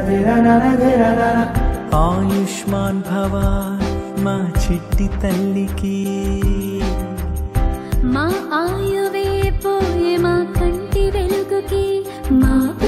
ఆయుష్మాన్ భవ మా చిట్టి తల్లికి మా ఆయువే పోయే మా కంటి వెలుగుకి మా